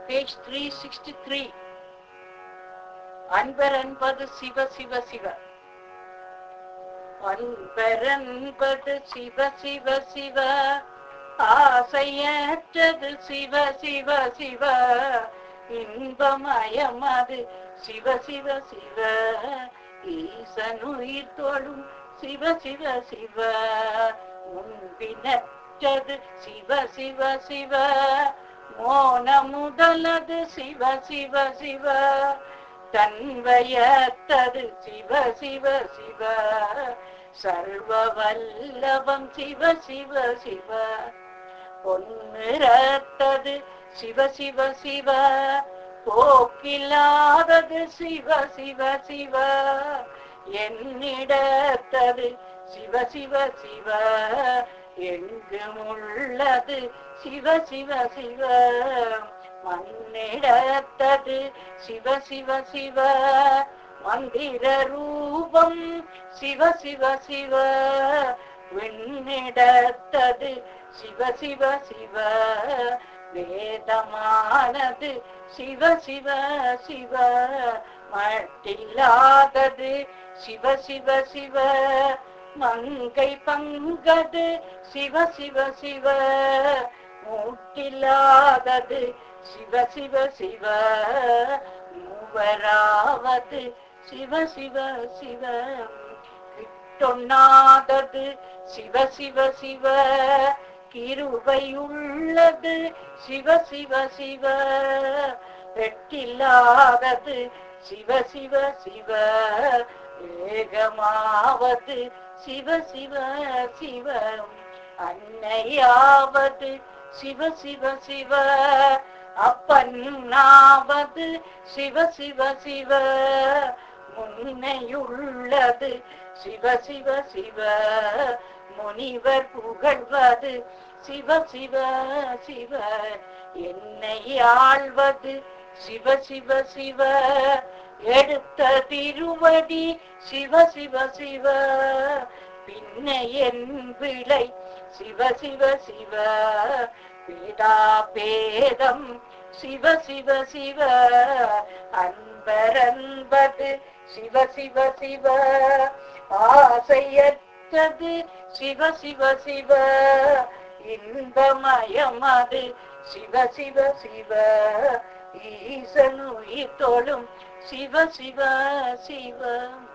page three sixty three அன்பர் என்பது சிவ சிவ சிவ அன்பர் என்பது சிவ சிவ சிவ ஆசையற்றது சிவ சிவ சிவ இன்பமயம் அது சிவ சிவ சிவ ஈசன் உயிர் தோழும் சிவ சிவ சிவ முன்பினற்றது சிவ சிவ சிவ மோன முதலது சிவ சிவ சிவ தன்வயத்தது சிவ சிவ சிவ சர்வ வல்லவம் சிவ சிவ சிவ பொன்னிறத்தது சிவ சிவ சிவ போக்கில்லாதது சிவ சிவ சிவ என்னிடத்தது சிவ சிவ சிவ எங்கும் உள்ளது சிவ சிவ சிவ மண்ணிடத்தது சிவ சிவ சிவ மந்திர ரூபம் சிவ சிவ சிவ விண்ணிடத்தது சிவ சிவ சிவ வேதமானது சிவ சிவ சிவ மட்டில்லாதது சிவ சிவ சிவ மங்கை பங்கது சிவ சிவ சிவ மூட்டில்லாதது சிவ சிவ சிவ மூவராவது சிவ சிவ சிவ கிட்டொண்ணாதது சிவ சிவ சிவ கிருபையுள்ளது சிவ சிவ சிவ வெட்டில்லாதது சிவ சிவ சிவ வேகமாவது சிவ சிவ சிவ அன்னையாவது சிவ சிவ சிவ அப்பன்னாவது சிவ சிவ சிவ முன்னையுள்ளது சிவ சிவ சிவ முனிவர் புகழ்வது சிவ சிவ சிவ என்னை ஆழ்வது சிவ சிவ சிவ எடுத்த திருவடி சிவ சிவ சிவ பின்ன என் விளை சிவ சிவ சிவ பேதா பேதம் சிவ சிவ சிவ அன்பரன்பது சிவ சிவ சிவ ஆசையற்றது சிவ சிவ சிவ இன்பமயம் அது சிவ சிவ சிவ ஈசன் உயிர் தோளும் சிவ சிவ சிவ